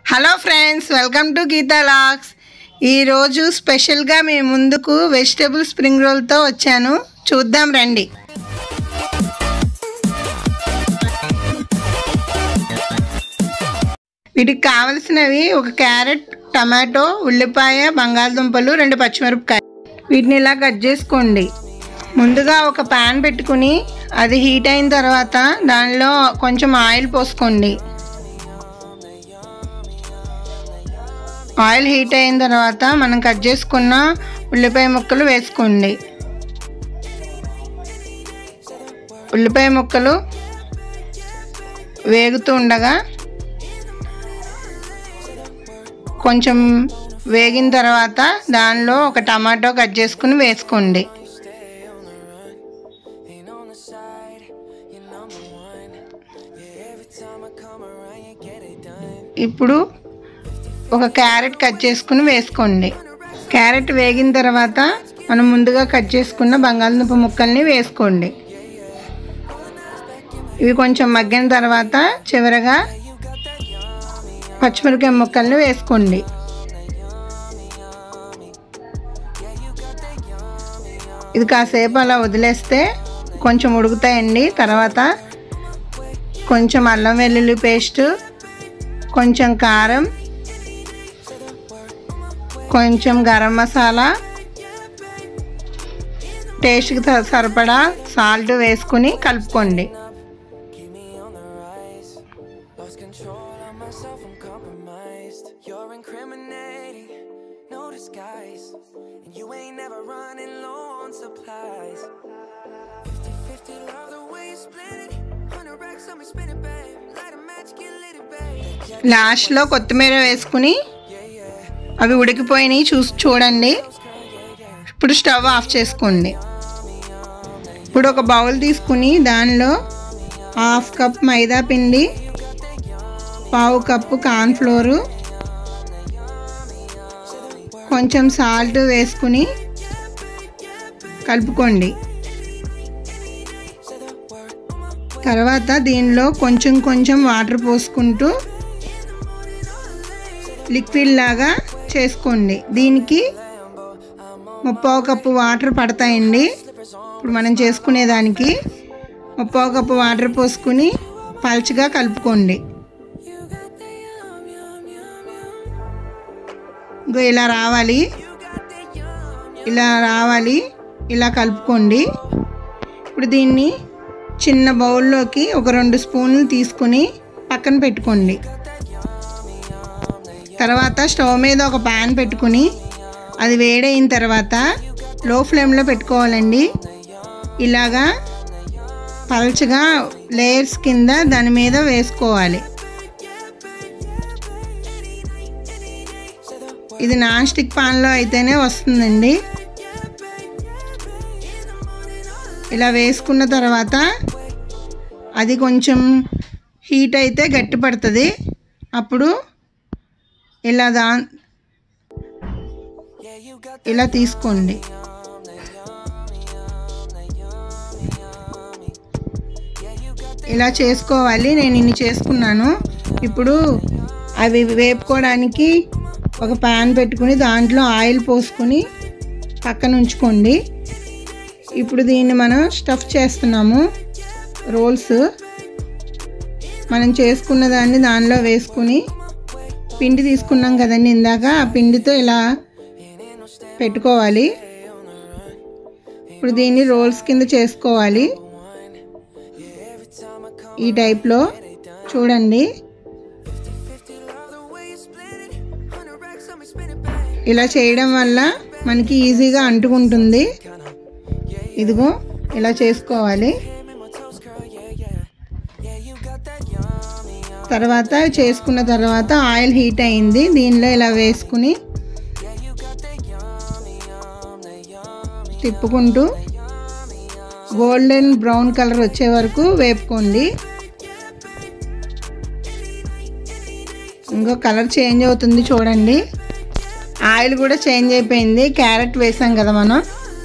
Hello friends welcome to Geetha లాక్స్ ఈరోజు స్పెషల్గా మీ ముందుకు వెజిటేబుల్ స్ప్రింగ్ రోల్తో వచ్చాను చూద్దాం రండి వీటికి కావలసినవి ఒక క్యారెట్ టమాటో ఉల్లిపాయ బంగాళదుంపలు రెండు పచ్చిమిరపకాయ వీటిని ఇలా కట్ చేసుకోండి ముందుగా ఒక ప్యాన్ పెట్టుకుని అది హీట్ అయిన తర్వాత దానిలో కొంచెం ఆయిల్ పోసుకోండి ఆయిల్ హీట్ అయిన తర్వాత మనం కట్ చేసుకున్న ఉల్లిపాయ ముక్కలు వేసుకోండి ఉల్లిపాయ ముక్కలు వేగుతూ ఉండగా కొంచెం వేగిన తర్వాత దానిలో ఒక టమాటో కట్ చేసుకుని వేసుకోండి ఇప్పుడు ఒక క్యారెట్ కట్ చేసుకుని వేసుకోండి క్యారెట్ వేగిన తర్వాత మనం ముందుగా కట్ చేసుకున్న బంగాళదుంప ముక్కల్ని వేసుకోండి ఇవి కొంచెం మగ్గిన తర్వాత చివరగా పచ్చిమిరపకాయ ముక్కల్ని వేసుకోండి ఇది కాసేపు అలా వదిలేస్తే కొంచెం ఉడుకుతాయండి తర్వాత కొంచెం అల్లం వెల్లుల్లి పేస్ట్ కొంచెం కారం కొంచెం గరం మసాలా టేస్ట్కి త- సరిపడా సాల్ట్ వేసుకుని కలుపుకోండి Lost control of myself, I'm compromised. You're incriminating, no disguise. And you ain't never running low on supplies. 50 50, love the way you split it. 100 racks on me, spin it, babe. Light a match, get lit, it, babe. లాస్ట్లో కొత్తిమీర వేసుకుని అవి ఉడికిపోయినాయి చూసి చూడండి ఇప్పుడు stove off చేసుకోండి ఇప్పుడు ఒక బౌల్ తీసుకుని దానిలో హాఫ్ కప్ మైదా పిండి పావు కప్పు కార్న్ఫ్లోరు కొంచెం సాల్ట్ వేసుకుని కలుపుకోండి తర్వాత దీనిలో కొంచెం కొంచెం వాటర్ పోసుకుంటూ లిక్విడ్ లాగా చేసుకోండి దీనికి ముప్పావు కప్పు వాటర్ పడతాయండి ఇప్పుడు మనం చేసుకునే దానికి ముప్పావు కప్పు వాటర్ పోసుకుని పల్చగా కలుపుకోండి ఇంకో ఇలా రావాలి ఇలా రావాలి ఇలా కలుపుకోండి ఇప్పుడు దీన్ని చిన్న బౌల్లోకి ఒక రెండు స్పూన్లు తీసుకుని పక్కన పెట్టుకోండి తర్వాత స్టవ్ మీద ఒక ప్యాన్ పెట్టుకుని అది వేడైన తర్వాత లో ఫ్లేమ్లో పెట్టుకోవాలండి ఇలాగా పల్చగా లేయర్స్ కింద దాని మీద వేసుకోవాలి ఇది నాన్ స్టిక్ పాన్లో అయితేనే వస్తుందండి ఇలా వేసుకున్న తర్వాత అది కొంచెం హీట్ అయితే గట్టి పడుతుంది అప్పుడు ఇలా దా ఇలా తీసుకోండి ఇలా చేసుకోవాలి నేను ఇన్ని చేసుకున్నాను ఇప్పుడు అవి వేపుకోవడానికి ఒక ప్యాన్ పెట్టుకుని దాంట్లో ఆయిల్ పోసుకొని పక్కన ఉంచుకోండి ఇప్పుడు దీన్ని మనం స్టఫ్ చేస్తున్నాము రోల్స్ మనం చేసుకున్న దాన్ని దానిలో వేసుకుని పిండి తీసుకున్నాం కదండి ఇందాక ఆ పిండితో ఇలా పెట్టుకోవాలి ఇప్పుడు దీన్ని రోల్స్ కింద చేసుకోవాలి ఈ టైప్లో చూడండి ఇలా చేయడం వల్ల మనకి ఈజీగా అంటుకుంటుంది ఇదిగో ఇలా చేసుకోవాలి తర్వాత చేసుకున్న తర్వాత ఆయిల్ హీట్ అయింది దీనిలో ఇలా వేసుకుని తిప్పుకుంటూ గోల్డెన్ బ్రౌన్ కలర్ వచ్చే వరకు వేపుకోండి ఇంకో కలర్ చేంజ్ అవుతుంది చూడండి ఆయిల్ కూడా చేంజ్ అయిపోయింది క్యారెట్ వేసాం కదా మనం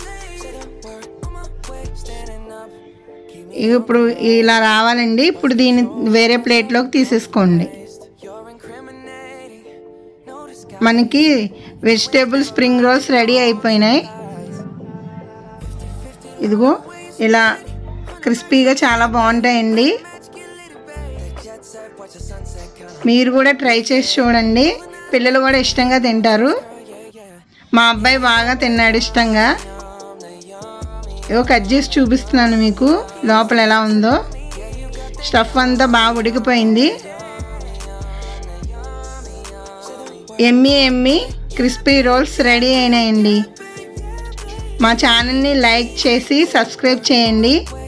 ఇక ఇప్పుడు ఇలా రావాలండి ఇప్పుడు దీన్ని వేరే ప్లేట్లోకి తీసేసుకోండి You're incriminating, మనకి వెజిటేబుల్ స్ప్రింగ్ రోల్స్ రెడీ అయిపోయినాయి ఇదిగో ఇలా క్రిస్పీగా చాలా బాగుంటాయండి మీరు కూడా ట్రై చేసి చూడండి పిల్లలు కూడా ఇష్టంగా తింటారు మా అబ్బాయి బాగా తిన్నాడు ఇష్టంగా ఏవో కట్ చేసి చూపిస్తున్నాను మీకు లోపల ఎలా ఉందో స్టఫ్ అంతా బాగా ఉడికిపోయింది yummy yummy crispy rolls ready అయినాయండి మా ఛానల్ని లైక్ చేసి సబ్స్క్రైబ్ చేయండి